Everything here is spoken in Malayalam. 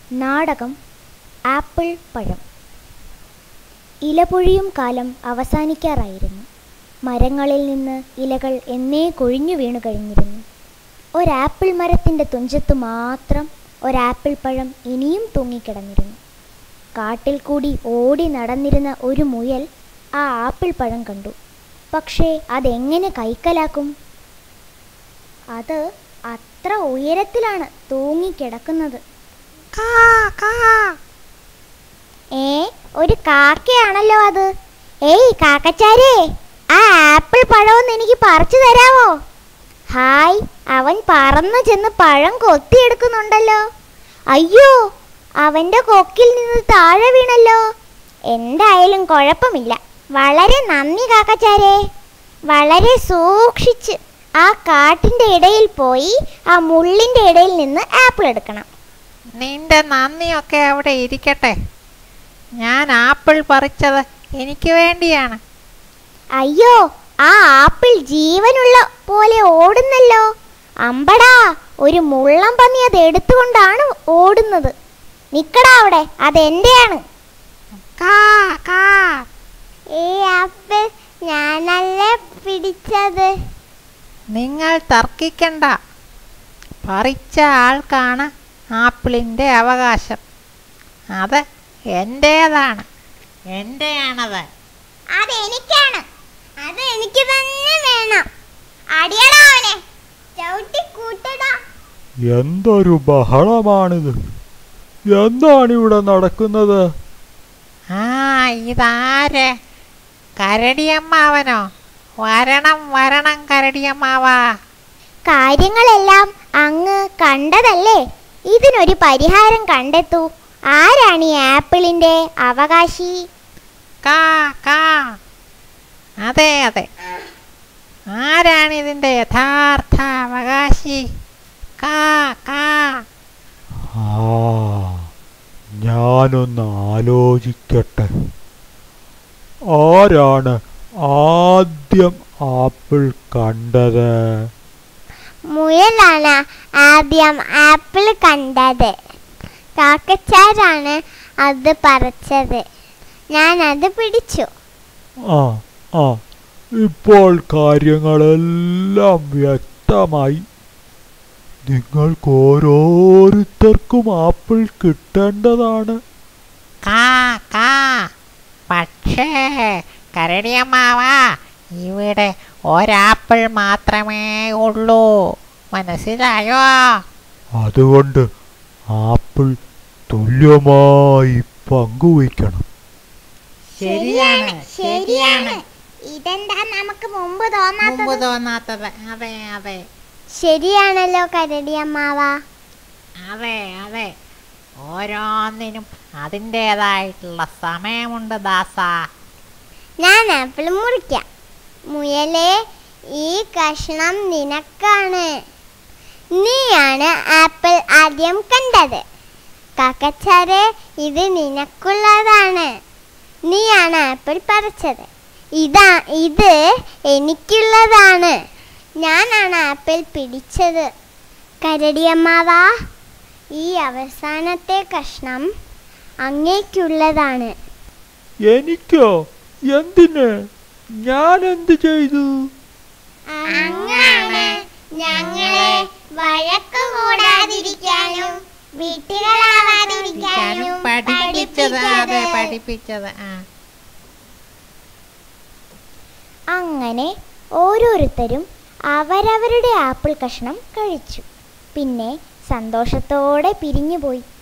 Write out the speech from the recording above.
നാടകം ആപ്പിൾ പഴം ഇലപൊഴിയും കാലം അവസാനിക്കാറായിരുന്നു മരങ്ങളിൽ നിന്ന് ഇലകൾ എന്നേ കൊഴിഞ്ഞു വീണു കഴിഞ്ഞിരുന്നു ഒരാപ്പിൾ മരത്തിൻ്റെ തുഞ്ചത്ത് മാത്രം ഒരാപ്പിൾ പഴം ഇനിയും തൂങ്ങിക്കിടന്നിരുന്നു കാട്ടിൽ കൂടി ഓടി നടന്നിരുന്ന ഒരു മുയൽ ആ ആപ്പിൾ പഴം കണ്ടു പക്ഷേ അതെങ്ങനെ കൈക്കലാക്കും അത് അത്ര ഉയരത്തിലാണ് തൂങ്ങിക്കിടക്കുന്നത് കാ കാ ഏ ഒരു കാക്കയാണല്ലോ അത് ഏയ് കാക്കച്ചാരേ ആ ആപ്പിൾ പഴമൊന്ന് എനിക്ക് പറിച്ചു തരാമോ ഹായ് അവൻ പറന്നു ചെന്ന് പഴം കൊത്തിയെടുക്കുന്നുണ്ടല്ലോ അയ്യോ അവന്റെ കൊക്കിൽ നിന്ന് താഴെ വീണല്ലോ എന്തായാലും കുഴപ്പമില്ല വളരെ നന്ദി കാക്കച്ചാരേ വളരെ സൂക്ഷിച്ച് ആ കാട്ടിന്റെ ഇടയിൽ പോയി ആ മുള്ളിന്റെ ഇടയിൽ നിന്ന് ആപ്പിൾ എടുക്കണം നിന്റെ നന്ദിയൊക്കെ അവിടെ ഇരിക്കട്ടെ ഞാൻ ആപ്പിൾ പറിച്ചത് എനിക്ക് വേണ്ടിയാണ് അയ്യോ ആ ആപ്പിൾ ജീവനുള്ള പോലെ ഓടുന്നല്ലോ അമ്പടാ ഒരു മുള്ളം പന്നി അത് എടുത്തുകൊണ്ടാണ് ഓടുന്നത് നിക്കടാ അവിടെ അതെന്റെയാണ് കാ കാ ഈ ആപ്പിൾ ഞാനല്ലേ പിടിച്ചത് നിങ്ങൾ തർക്കിക്കണ്ട പറിച്ച ആൾക്കാണ് ആപ്പിളിൻ്റെ അവകാശം അത് എൻ്റേതാണ് എൻ്റെയാണത് അതെനിക്കാണ് അത് എനിക്ക് തന്നെ വേണം അടിയടാ അവനെ ചവിട്ടി കൂട്ടടാ എന്തൊരു ബഹളമാണിത് എന്താണ് ഇവിടെ നടക്കുന്നത് ആ ഇതാര് കരടിയമ്മാവനോ വരണം വരണം കരടിയമ്മാവാ കാര്യങ്ങളെല്ലാം അങ്ങ് കണ്ടതല്ലേ ഇതിനൊരു പരിഹാരം കണ്ടെത്തൂ ആരാണ് ഈ ആപ്പിളിന്റെ അവകാശി കാ കാ അതെ അതെ ആരാണ് ഇതിൻ്റെ യഥാർത്ഥ അവകാശി കാ കാ ആ ഞാനൊന്ന് ആലോചിക്കട്ടെ ആരാണ് ആദ്യം ആപ്പിൾ കണ്ടത് മുയലാണ് ആദ്യം ആപ്പിൾ കണ്ടത് കാക്കച്ചാരാണ് അത് പറിച്ചത് ഞാൻ അത് പിടിച്ചു ആ ആ ഇപ്പോൾ കാര്യങ്ങളെല്ലാം വ്യക്തമായി നിങ്ങൾക്ക് ഓരോരുത്തർക്കും ആപ്പിൾ കിട്ടേണ്ടതാണ് കാ കാ പക്ഷേ കരടിയമ്മാവാ ഇവിടെ ഒരാപ്പിൾ മാത്രമേ ഉള്ളൂ മനസ്സിലായോ അതുകൊണ്ട് ആപ്പിൾ തുല്യമായി പങ്കുവയ്ക്കണം ശരിയാണ് ശരിയാണ് ഇതെന്താ നമുക്ക് മുമ്പ് മുമ്പ് തോന്നാത്തത് അതെ അതെ ശരിയാണല്ലോ കരടിയമ്മാവ അതെ അതെ ഓരോന്നിനും അതിൻ്റെതായിട്ടുള്ള സമയമുണ്ട് ദാസ ഞാൻ ആപ്പിൾ മുറിക്കാം മുയലേ ഈ കഷ്ണം നിനക്കാണ് നീയാണ് ആപ്പിൾ ആദ്യം കണ്ടത് കാക്കച്ചാരെ ഇത് നിനക്കുള്ളതാണ് നീയാണ് ആപ്പിൾ പറിച്ചത് ഇതാ ഇത് എനിക്കുള്ളതാണ് ഞാനാണ് ആപ്പിൾ പിടിച്ചത് കരടിയമ്മാവാ ഈ അവസാനത്തെ കഷ്ണം അങ്ങേക്കുള്ളതാണ് എനിക്കോ എന്തിന് ഞാൻ എന്ത് ചെയ്തു അങ്ങാണ് ഞങ്ങളെ വഴക്ക് കൂടാതിരിക്കാനും വീട്ടുകളാവാതിരിക്കാനും പഠിപ്പിച്ചത് അതെ പഠിപ്പിച്ചത് ആ അങ്ങനെ ഓരോരുത്തരും അവരവരുടെ ആപ്പിൾ കഷ്ണം കഴിച്ചു പിന്നെ സന്തോഷത്തോടെ പിരിഞ്ഞുപോയി